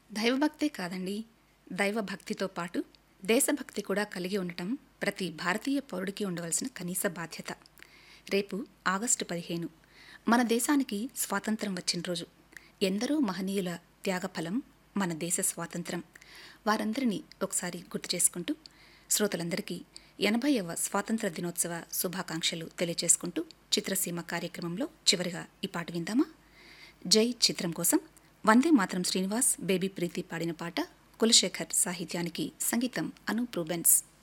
దైవభక్తే కాదండి దైవభక్తితో పాటు దేశభక్తి కూడా కలిగి ఉండటం ప్రతి భారతీయ పౌరుడికి ఉండవలసిన కనీస బాధ్యత రేపు ఆగస్టు పదిహేను మన దేశానికి స్వాతంత్రం వచ్చిన రోజు ఎందరో మహనీయుల త్యాగఫలం మన దేశ స్వాతంత్రం వారందరినీ ఒకసారి గుర్తు చేసుకుంటూ శ్రోతలందరికీ ఎనభైవ స్వాతంత్ర దినోత్సవ శుభాకాంక్షలు తెలియజేసుకుంటూ చిత్రసీమ కార్యక్రమంలో చివరిగా ఈ పాట విందామా జై చిత్రం కోసం వందే మాత్రం శ్రీనివాస్ బేబీ ప్రీతి పాడిన పాట కులశేఖర్ సాహిత్యానికి సంగీతం అనూప్ రూబెన్స్